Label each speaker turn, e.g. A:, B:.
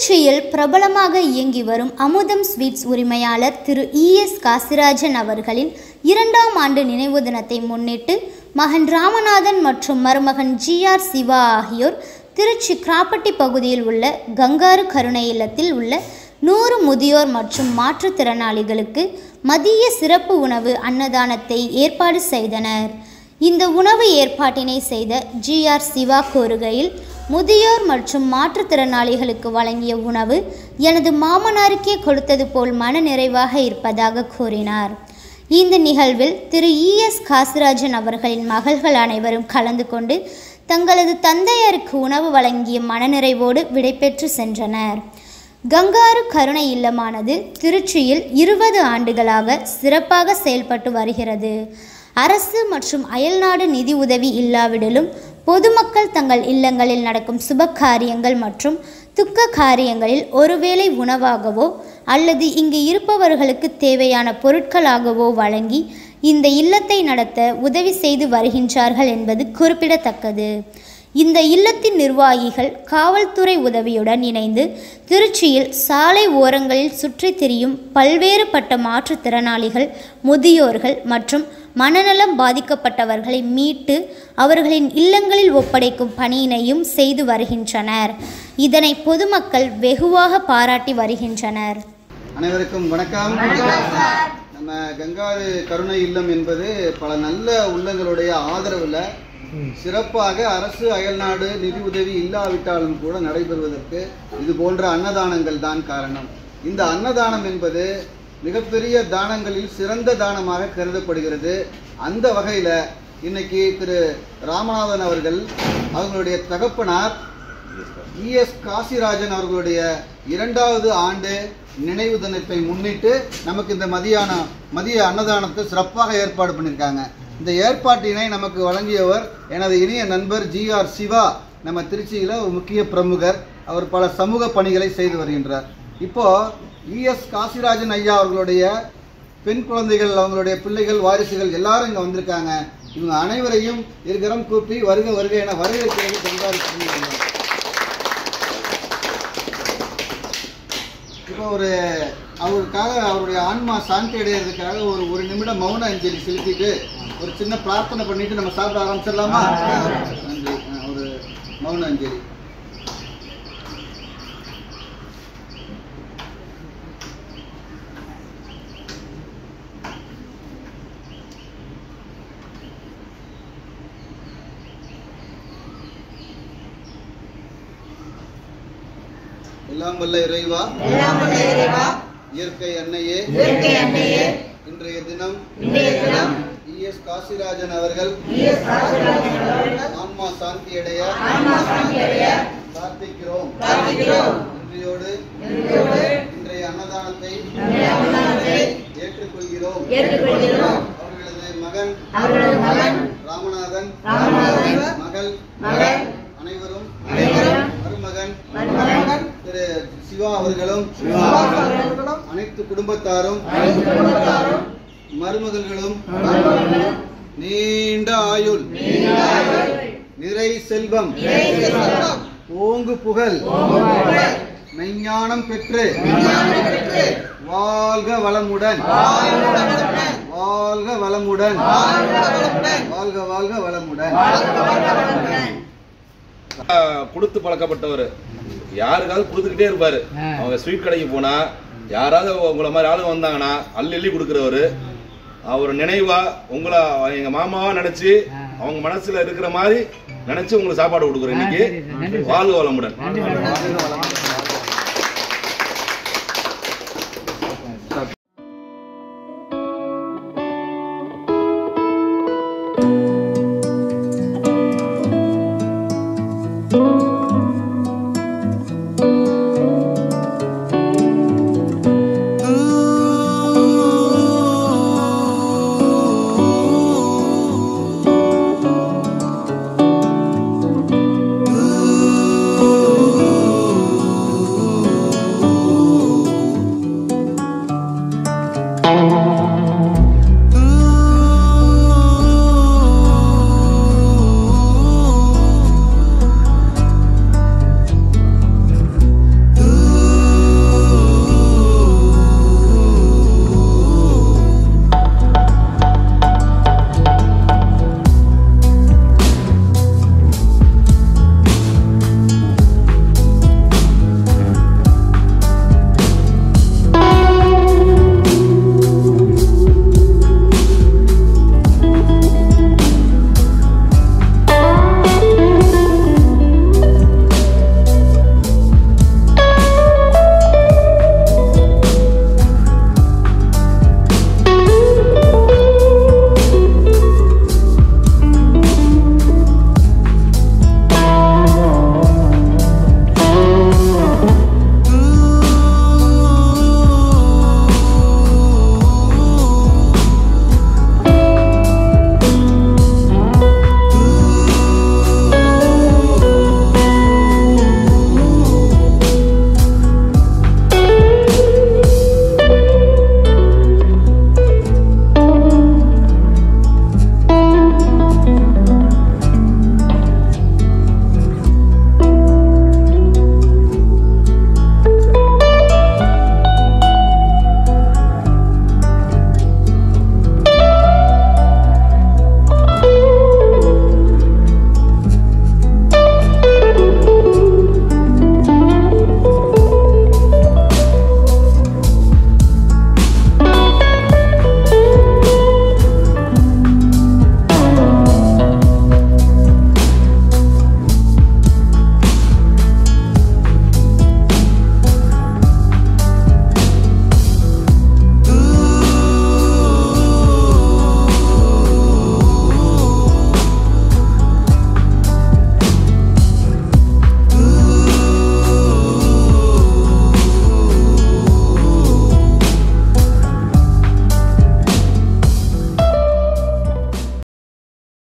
A: திருச்சியில் பிரபலமாக இயங்கி வரும் அமுதம் ஸ்வீட்ஸ் உரிமையாளர் திரு இஎஸ் காசிராஜன் அவர்களின் இரண்டாம் ஆண்டு நினைவு தினத்தை முன்னிட்டு மகன் ராமநாதன் மற்றும் மருமகன் ஜி ஆர் சிவா ஆகியோர் திருச்சி கிராப்பட்டி பகுதியில் உள்ள கங்காரு கருணை இல்லத்தில் உள்ள நூறு முதியோர் மற்றும் மாற்றுத்திறனாளிகளுக்கு மதிய சிறப்பு உணவு அன்னதானத்தை ஏற்பாடு செய்தனர் இந்த உணவு ஏற்பாட்டினை செய்த ஜி ஆர் சிவா கூறுகையில் முதியோர் மற்றும் மாற்றுத்திறனாளிகளுக்கு வழங்கிய உணவு எனது மாமனாருக்கே கொடுத்தது போல் மன நிறைவாக இருப்பதாக கூறினார் இந்த நிகழ்வில் திரு இஎஸ் காசிராஜன் அவர்களின் மகள்கள் அனைவரும் கலந்து கொண்டு தங்களது தந்தையருக்கு உணவு வழங்கிய மனநிறைவோடு விடைபெற்று சென்றனர் கங்காரு கருணை இல்லமானது திருச்சியில் இருபது ஆண்டுகளாக சிறப்பாக செயல்பட்டு வருகிறது அரசு மற்றும் அயல்நாடு நிதி உதவி இல்லாவிடிலும் பொதுமக்கள் தங்கள் இல்லங்களில் நடக்கும் சுப காரியங்கள் மற்றும் துக்க காரியங்களில் ஒருவேளை உணவாகவோ அல்லது இங்கு இருப்பவர்களுக்கு தேவையான பொருட்களாகவோ வழங்கி இந்த இல்லத்தை நடத்த உதவி செய்து வருகின்றார்கள் என்பது குறிப்பிடத்தக்கது இந்த இல்லத்தின் நிர்வாகிகள் காவல்துறை உதவியுடன் இணைந்து திருச்சியில் சாலை ஓரங்களில் சுற்றித் திரியும் பல்வேறுபட்ட மாற்றுத்திறனாளிகள் முதியோர்கள் மற்றும் மனநலம் பாதிக்கப்பட்டவர்களை மீட்டு அவர்களின் இல்லங்களில் ஒப்படைக்கும் பணியினையும் செய்து வருகின்றனர் இதனை பொதுமக்கள் வெகுவாக பாராட்டி வருகின்றனர்
B: அனைவருக்கும் வணக்கம் நம்ம கங்காரு கருணை இல்லம் என்பது பல நல்ல உள்ளங்களுடைய ஆதரவுல சிறப்பாக அரசு அயல்நாடு நிதி உதவி இல்லாவிட்டாலும் கூட நடைபெறுவதற்கு இது போன்ற அன்னதானங்கள் தான் காரணம் இந்த அன்னதானம் என்பது மிகப்பெரிய தானங்களில் சிறந்த தானமாக கருதப்படுகிறது அந்த வகையில இன்னைக்கு திரு ராமநாதன் அவர்கள் அவங்களுடைய தகப்பனார் இஎஸ் காசிராஜன் அவர்களுடைய இரண்டாவது ஆண்டு நினைவு தினத்தை முன்னிட்டு நமக்கு இந்த மதியான மதிய அன்னதானத்தை சிறப்பாக ஏற்பாடு பண்ணியிருக்காங்க இந்த ஏற்பாட்டினை நமக்கு வழங்கியவர் எனது இனிய நண்பர் ஜி ஆர் சிவா நம்ம திருச்சியில் ஒரு முக்கிய பிரமுகர் அவர் பல சமூக பணிகளை செய்து வருகின்றார் இப்போ இஎஸ் காசிராஜன் ஐயா அவர்களுடைய பெண் குழந்தைகள் அவங்களுடைய பிள்ளைகள் வாரிசுகள் எல்லாரும் இங்கே வந்திருக்காங்க இவங்க அனைவரையும் இருகரம் கூப்பி வருக வருக என வரவேற்கிறது கங்காரு கருணை இப்போ ஒரு அவருக்காக அவருடைய ஆன்மா சாந்தி அடையிறதுக்காக ஒரு ஒரு நிமிடம் மௌன அஞ்சலி செலுத்திட்டு ஒரு சின்ன பிரார்த்தனை பண்ணிட்டு நம்ம சாப்பிட ஆரம்பிச்சிடலாமா நன்றி அஹ் ஒரு மௌன அஞ்சலி எல்லாம் வல்ல இறைவா இயற்கை அன்னையே இன்றைய தினம் இஎஸ் காசிராஜன் அவர்கள் ஆன்மா சாந்தி அடைய பிரார்த்திக்கிறோம் இன்றையோடு இன்றைய அன்னதானத்தை ஏற்றுக்கொள்கிறோம் அவர்களது மகன் ராமநாதன் மகள் அனைவரும் மருமகன் திரு சிவா அவர்களும் அனைத்து குடும்பத்தாரும் மருமகள்களும் நீண்ட ஆயுள் நிறை செல்வம் ஓங்கு புகழ் மெஞ்ஞானம் பெற்று வாழ்க வளமுடன் வாழ்க வளமுடன் வாழ்க வாழ்க வளமுடன்
C: ஆஹ் கொடுத்து பழக்கப்பட்டவர் யாருக்காவது கொடுத்துக்கிட்டே இருப்பாரு அவங்க ஸ்வீட் கடைக்கு போனா யாராவது உங்களை மாதிரி ஆளுங்க வந்தாங்கன்னா அள்ளி அள்ளி கொடுக்குறவரு அவர் நினைவா உங்களை எங்க மாமாவா நினைச்சு அவங்க மனசுல இருக்கிற மாதிரி நினைச்சு உங்களுக்கு சாப்பாடு கொடுக்குறேன் இன்னைக்கு வாழ்க வளமுடன்
B: வாழ்க வளமுடன்